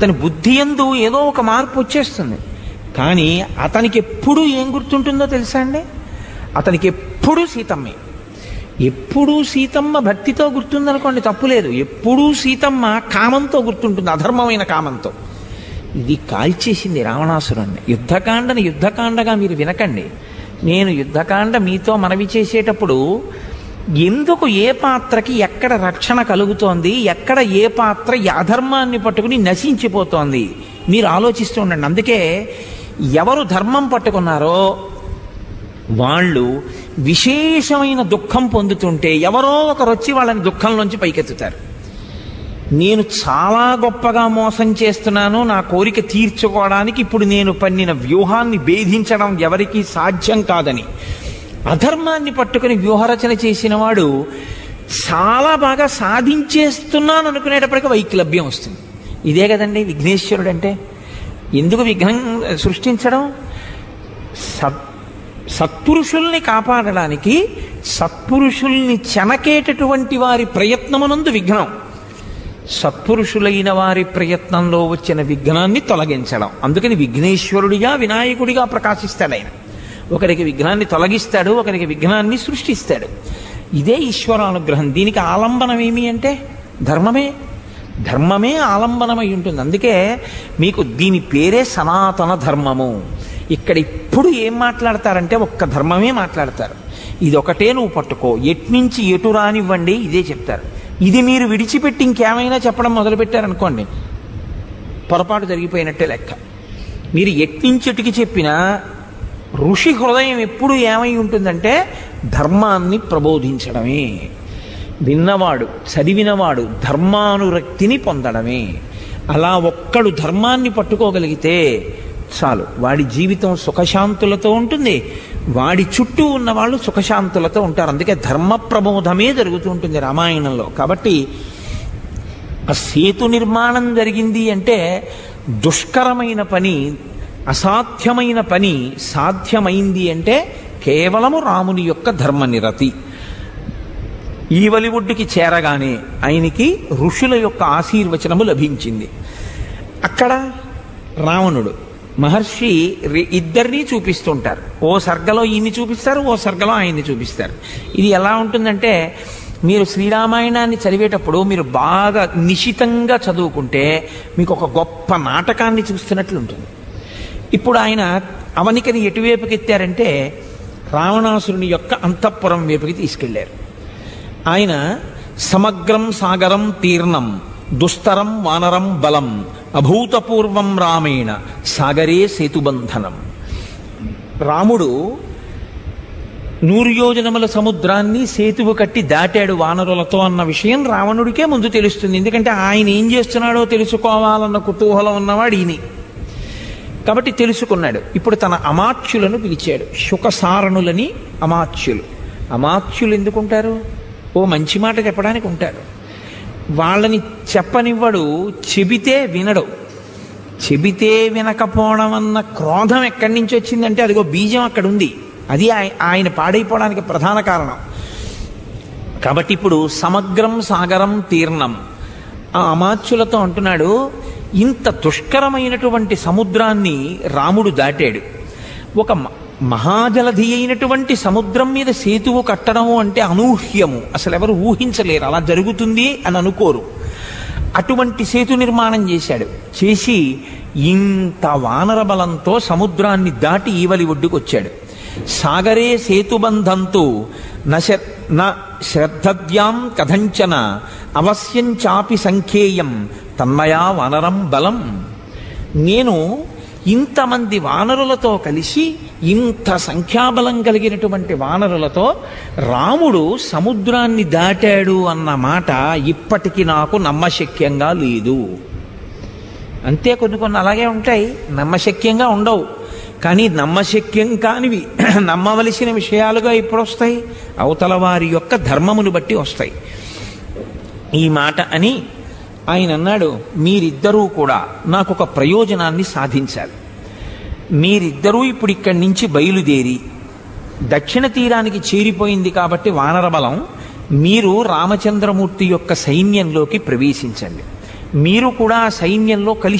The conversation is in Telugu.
అతని బుద్ధి ఎందు ఏదో ఒక మార్పు వచ్చేస్తుంది కానీ అతనికి ఎప్పుడు ఏం గుర్తుంటుందో తెలుసా అండి అతనికి ఎప్పుడూ సీతమ్మే ఎప్పుడూ సీతమ్మ భక్తితో గుర్తుందనుకోండి తప్పులేదు ఎప్పుడూ సీతమ్మ కామంతో గుర్తుంటుంది అధర్మమైన కామంతో ఇది కాల్చేసింది రావణాసురుణ్ణి యుద్ధకాండని యుద్ధకాండగా మీరు వినకండి నేను యుద్ధకాండ మీతో మనవి చేసేటప్పుడు ఎందుకు ఏ పాత్రకి ఎక్కడ రక్షణ కలుగుతోంది ఎక్కడ ఏ పాత్ర ఈ అధర్మాన్ని పట్టుకుని నశించిపోతోంది మీరు ఆలోచిస్తూ ఉండండి అందుకే ఎవరు ధర్మం పట్టుకున్నారో వాళ్ళు విశేషమైన దుఃఖం పొందుతుంటే ఎవరో ఒకరు వచ్చి వాళ్ళని దుఃఖంలోంచి పైకెత్తుతారు నేను చాలా గొప్పగా మోసం చేస్తున్నాను నా కోరిక తీర్చుకోవడానికి ఇప్పుడు నేను పన్నిన వ్యూహాన్ని భేదించడం ఎవరికీ సాధ్యం కాదని అధర్మాన్ని పట్టుకుని వ్యూహరచన చేసిన వాడు చాలా బాగా సాధించేస్తున్నాను అనుకునేటప్పటికీ వైక్లభ్యం వస్తుంది ఇదే కదండి విఘ్నేశ్వరుడు అంటే ఎందుకు విఘ్నం సృష్టించడం సత్ సత్పురుషుల్ని కాపాడడానికి సత్పురుషుల్ని చెనకేటటువంటి వారి ప్రయత్నమునందు విఘ్నం సత్పురుషులైన వారి ప్రయత్నంలో వచ్చిన విఘ్నాన్ని తొలగించడం అందుకని విఘ్నేశ్వరుడిగా వినాయకుడిగా ప్రకాశిస్తాడు ఆయన ఒకరికి విఘ్నాన్ని తొలగిస్తాడు ఒకరికి విఘ్నాన్ని సృష్టిస్తాడు ఇదే ఈశ్వరానుగ్రహం దీనికి ఆలంబనం ఏమి అంటే ధర్మమే ధర్మమే ఆలంబనమై ఉంటుంది అందుకే మీకు దీని పేరే సనాతన ధర్మము ఇక్కడ ఇప్పుడు ఏం మాట్లాడతారంటే ఒక్క ధర్మమే మాట్లాడతారు ఇది ఒకటే నువ్వు పట్టుకో ఎట్నుంచి ఎటు రానివ్వండి ఇదే చెప్తారు ఇది మీరు విడిచిపెట్టి ఇంకేమైనా చెప్పడం మొదలుపెట్టారనుకోండి పొరపాటు జరిగిపోయినట్టే లెక్క మీరు ఎట్నుంచెటికి చెప్పినా ఋషి హృదయం ఎప్పుడు ఏమై ఉంటుందంటే ధర్మాన్ని ప్రబోధించడమే విన్నవాడు చదివినవాడు ధర్మానురక్తిని పొందడమే అలా ఒక్కడు ధర్మాన్ని పట్టుకోగలిగితే చాలు వాడి జీవితం సుఖశాంతులతో ఉంటుంది వాడి చుట్టూ ఉన్న వాళ్ళు సుఖశాంతులతో ఉంటారు అందుకే ధర్మ ప్రబోధమే జరుగుతూ ఉంటుంది రామాయణంలో కాబట్టి ఆ సేతు నిర్మాణం జరిగింది అంటే దుష్కరమైన పని అసాధ్యమైన పని సాధ్యమైంది అంటే కేవలము రాముని యొక్క ధర్మనిరతి ఈవలి ఒడ్డుకి చేరగానే ఆయనకి ఋషుల యొక్క ఆశీర్వచనము లభించింది అక్కడ రావణుడు మహర్షి రి- ఇద్దరినీ చూపిస్తుంటారు ఓ సర్గలో ఈయన్ని చూపిస్తారు ఓ సర్గలో ఆయన్ని చూపిస్తారు ఇది ఎలా ఉంటుందంటే మీరు శ్రీరామాయణాన్ని చదివేటప్పుడు మీరు బాగా నిశితంగా చదువుకుంటే మీకు ఒక గొప్ప నాటకాన్ని చూస్తున్నట్లు ఉంటుంది ఇప్పుడు ఆయన అవనికని ఎటువైపుకి ఎత్తారంటే రావణాసురుని యొక్క అంతఃపురం వైపుకి తీసుకెళ్లారు ఆయన సమగ్రం సాగరం తీర్ణం దుస్తరం వానరం బలం అభూతపూర్వం రామేణ సాగరే సేతుబంధనం రాముడు నూరు యోజనముల సముద్రాన్ని సేతువు కట్టి దాటాడు వానరులతో అన్న విషయం రావణుడికే ముందు తెలుస్తుంది ఎందుకంటే ఆయన ఏం చేస్తున్నాడో తెలుసుకోవాలన్న కుతూహలం ఉన్నవాడు ఈయన కాబట్టి తెలుసుకున్నాడు ఇప్పుడు తన అమాత్యులను పిలిచాడు శుకసారణులని అమాత్యులు అమాత్యులు ఎందుకుంటారు ఓ మంచి మాట చెప్పడానికి ఉంటారు వాళ్ళని చెప్పనివ్వడు చెబితే వినడు చెబితే వినకపోవడం అన్న క్రోధం ఎక్కడి నుంచి వచ్చిందంటే అదిగో బీజం అక్కడ ఉంది అది ఆయ- ఆయన పాడైపోవడానికి ప్రధాన కారణం కాబట్టి ఇప్పుడు సమగ్రం సాగరం తీర్ణం ఆ అమాత్యులతో అంటున్నాడు ఇంత దుష్కరమైనటువంటి సముద్రాన్ని రాముడు దాటాడు ఒక మ- మహాజలధి అయినటువంటి సముద్రం మీద సేతువు కట్టడం అంటే అనూహ్యము అసలు ఎవరు ఊహించలేరు అలా జరుగుతుంది అని అనుకోరు అటువంటి సేతు నిర్మాణం చేశాడు చేసి ఇంత వానర బలంతో సముద్రాన్ని దాటి ఈవలి ఒడ్డుకు వచ్చాడు సాగరే సేతుబంధంతో నశ న శ్రద్ధవ్యాం కథంచన అవశ్యం చాపి సంఖ్యేయం తన్మయా వానరం బలం నేను ఇంతమంది వానరులతో కలిసి ఇంత సంఖ్యాబలం కలిగినటువంటి వానరులతో రాముడు సముద్రాన్ని దాటాడు అన్న మాట ఇప్పటికి నాకు నమ్మశక్యంగా లేదు అంతే కొన్ని కొన్ని అలాగే ఉంటాయి నమ్మశక్యంగా ఉండవు కానీ నమ్మశక్యం కానివి నమ్మవలసిన విషయాలుగా ఇప్పుడు వస్తాయి అవతల వారి యొక్క ధర్మమును బట్టి వస్తాయి ఈ మాట అని ఆయన అన్నాడు మీరిద్దరూ కూడా నాకు ఒక ప్రయోజనాన్ని సాధించాలి మీరిద్దరూ ఇప్పుడు ఇక్కడి నుంచి బయలుదేరి దక్షిణ తీరానికి చేరిపోయింది కాబట్టి వానర బలం మీరు రామచంద్రమూర్తి యొక్క సైన్యంలోకి ప్రవేశించండి మీరు కూడా ఆ సైన్యంలో కలిసి